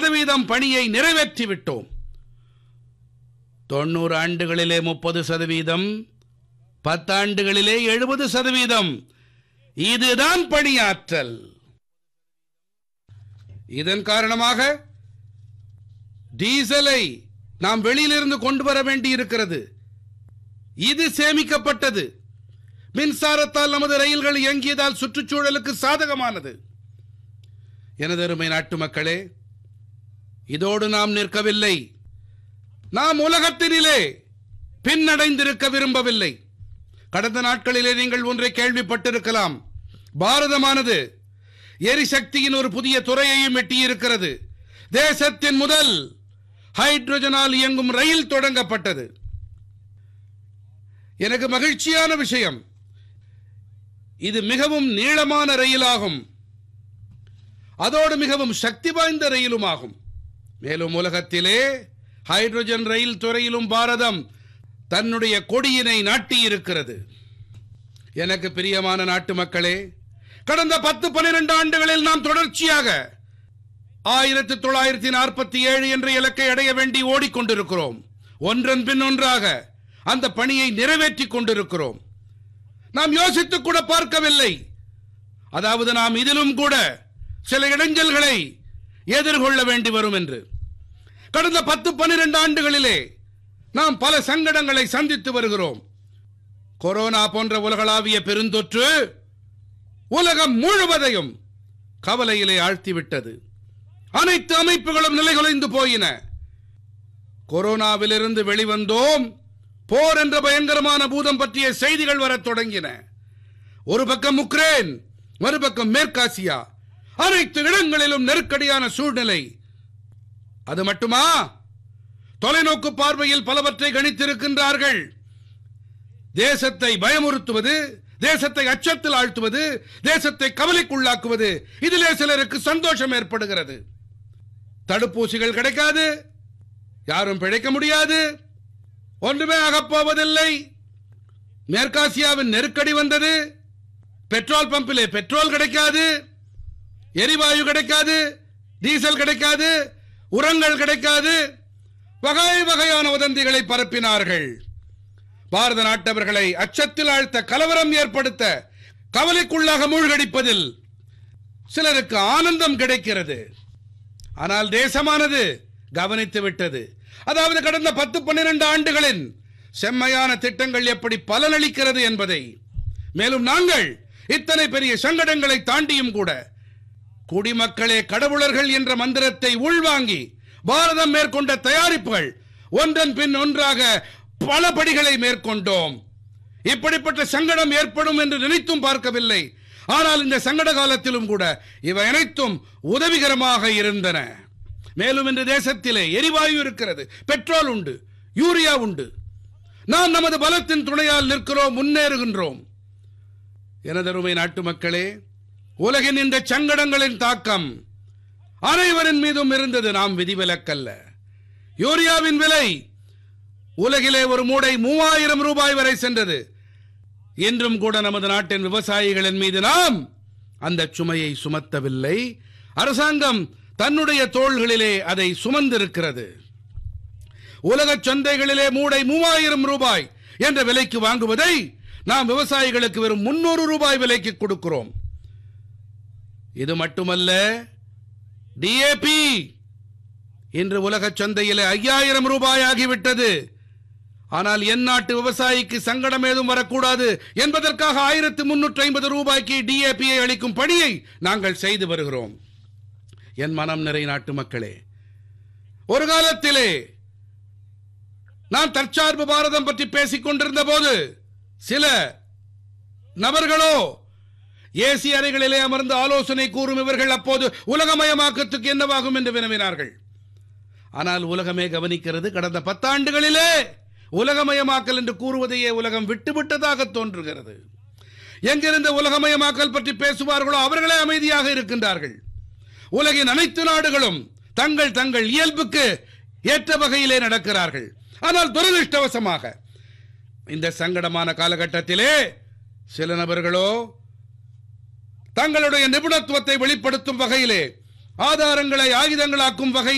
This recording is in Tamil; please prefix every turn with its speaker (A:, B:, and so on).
A: சதவீதம் பணியை நிறைவேற்றி விட்டோம் தொண்ணூறு ஆண்டுகளிலே முப்பது சதவீதம் பத்தாண்டுகளிலே எழுபது சதவீதம் இதுதான் பணியாற்றல் இதன் காரணமாக டீசலை நாம் வெளியிலிருந்து கொண்டு வர வேண்டி இருக்கிறது இது சேமிக்கப்பட்டது மின்சாரத்தால் நமது ரயில்கள் இயங்கியதால் சுற்றுச்சூழலுக்கு சாதகமானது எனது அருமை நாட்டு மக்களே இதோடு நாம் நிற்கவில்லை நாம் உலகத்தினிலே பின்னடைந்திருக்க விரும்பவில்லை கடந்த நாட்களிலே நீங்கள் ஒன்றை கேள்விப்பட்டிருக்கலாம் பாரதமானது எரிசக்தியின் ஒரு புதிய துறையையும் எட்டியிருக்கிறது தேசத்தின் முதல் ஹைட்ரஜனால் இயங்கும் ரயில் தொடங்கப்பட்டது எனக்கு மகிழ்ச்சியான விஷயம் இது மிகவும் நீளமான ரயிலாகும் அதோடு மிகவும் சக்தி வாய்ந்த ரயிலுமாகும் மேலும் உலகத்திலே ஹைட்ரஜன் ரயில் துறையிலும் பாரதம் தன்னுடைய கொடியினை நாட்டியிருக்கிறது எனக்கு பிரியமான நாட்டு மக்களே கடந்த பத்து பன்னிரண்டு ஆண்டுகளில் நாம் தொடர்ச்சியாக ஆயிரத்தி தொள்ளாயிரத்தி நாற்பத்தி ஏழு என்ற இலக்கை அடைய வேண்டி ஓடிக்கொண்டிருக்கிறோம் ஒன்றன் பின் ஒன்றாக அந்த பணியை நிறைவேற்றிக் கொண்டிருக்கிறோம் நாம் யோசித்துக் கூட பார்க்கவில்லை அதாவது நாம் இதிலும் கூட சில இடைஞ்சல்களை எதிர்கொள்ள வேண்டி வரும் என்று கடந்த பத்து பன்னிரண்டு ஆண்டுகளிலே நாம் பல சங்கடங்களை சந்தித்து வருகிறோம் கொரோனா போன்ற உலகளாவிய பெருந்தொற்று உலகம் முழுவதையும் கவலையிலே ஆழ்த்திவிட்டது அனைத்து அமைப்புகளும் நிலைகுலைந்து போயின கொரோனாவிலிருந்து வெளிவந்தோம் போர் என்ற பயங்கரமான பூதம் பற்றிய செய்திகள் வரத் தொடங்கின ஒரு பக்கம் உக்ரைன் மறுபக்கம் மேற்காசியா அனைத்து இடங்களிலும் நெருக்கடியான சூழ்நிலை அது மட்டுமா தொலைநோக்கு பார்வையில் பலவற்றை கணித்திருக்கின்றார்கள் தேசத்தை பயமுறுத்துவது தேசத்தை அச்சத்தில் ஆழ்த்துவது தேசத்தை கவலைக்குள்ளாக்குவது இதிலே சிலருக்கு சந்தோஷம் ஏற்படுகிறது தடுப்பூசிகள் கிடைக்காது யாரும் பிழைக்க முடியாது ஒன்றுமே ஆகப்போவதில்லை மேற்காசியாவின் நெருக்கடி வந்தது பெட்ரோல் பம்பிலே பெட்ரோல் கிடைக்காது எரிவாயு கிடைக்காது டீசல் கிடைக்காது உரங்கள் கிடைக்காது வகை வகையான வதந்திகளை பரப்பினார்கள் பாரத நாட்டவர்களை அச்சத்தில் ஆழ்த்த கலவரம் ஏற்படுத்த கவலைக்குள்ளாக மூழ்கடிப்பதில் சிலருக்கு ஆனந்தம் கிடைக்கிறது ஆனால் தேசமானது கவனித்து விட்டது அதாவது கடந்த பத்து பன்னிரண்டு ஆண்டுகளின் செம்மையான திட்டங்கள் எப்படி பலனளிக்கிறது என்பதை மேலும் நாங்கள் இத்தனை பெரிய சங்கடங்களை தாண்டியும் கூட குடிமக்களே கடவுளர்கள் என்ற மந்திரத்தை உள்வாங்கி பாரதம் மேற்கொண்ட தயாரிப்புகள் ஒன்றன் பின் ஒன்றாக பல படிகளை மேற்கொண்டோம் இப்படிப்பட்ட சங்கடம் ஏற்படும் என்று நினைத்தும் பார்க்கவில்லை ஆனால் இந்த சங்கட காலத்திலும் கூட இவை அனைத்தும் உதவிகரமாக இருந்தன மேலும் இந்த தேசத்திலே எரிவாயு இருக்கிறது பெட்ரோல் உண்டு யூரியா உண்டு நாம் நமது பலத்தின் துணையால் நிற்கிறோம் முன்னேறுகின்றோம் எனதருமை நாட்டு மக்களே உலகின் இந்த சங்கடங்களின் தாக்கம் அனைவரின் மீதும் இருந்தது நாம் விதிவிலக்கல்ல யூரியாவின் விலை உலகிலே ஒரு மூடை மூவாயிரம் ரூபாய் வரை சென்றது இன்றும் கூட நமது நாட்டின் விவசாயிகளின் மீது நாம் அந்த சுமையை சுமத்தவில்லை அரசாங்கம் தன்னுடைய தோள்களிலே அதை சுமந்திருக்கிறது உலக சந்தைகளிலே மூடை மூவாயிரம் ரூபாய் என்ற விலைக்கு வாங்குவதை நாம் விவசாயிகளுக்கு வெறும் முன்னூறு ரூபாய் விலைக்கு கொடுக்கிறோம் இது மட்டுமல்ல டிஏபி இன்று உலக சந்தையிலே ஐயாயிரம் ரூபாய் ஆகிவிட்டது ஆனால் என் நாட்டு விவசாயிக்கு சங்கடம் ஏதும் வரக்கூடாது என்பதற்காக ஆயிரத்து முன்னூற்றி ஐம்பது ரூபாய்க்கு டிஏபியை அளிக்கும் பணியை நாங்கள் செய்து வருகிறோம் என் மனம் நிறை நாட்டு மக்களே ஒரு காலத்திலே நான் தற்சார்பு பாரதம் பற்றி பேசிக் கொண்டிருந்த போது சில நபர்களோ ஏசி அறைகளிலே அமர்ந்து ஆலோசனை கூறும் இவர்கள் அப்போது உலகமயமாக்கத்துக்கு என்னவாகும் என்று வினவினார்கள் ஆனால் உலகமே கவனிக்கிறது கடந்த பத்தாண்டுகளிலே உலகமயமாக்கல் என்று கூறுவதையே உலகம் விட்டுவிட்டதாக தோன்றுகிறது எங்கிருந்த உலகமயமாக்கல் பற்றி பேசுவார்களோ அவர்களே அமைதியாக இருக்கின்றார்கள் உலகின் அனைத்து நாடுகளும் தங்கள் தங்கள் இயல்புக்கு ஏற்ற வகையிலே நடக்கிறார்கள் ஆனால் துரதிருஷ்டவசமாக இந்த சங்கடமான காலகட்டத்திலே சில நபர்களோ தங்களுடைய நிபுணத்துவத்தை வெளிப்படுத்தும் வகையிலே ஆதாரங்களை ஆயுதங்களாக்கும் வகையில்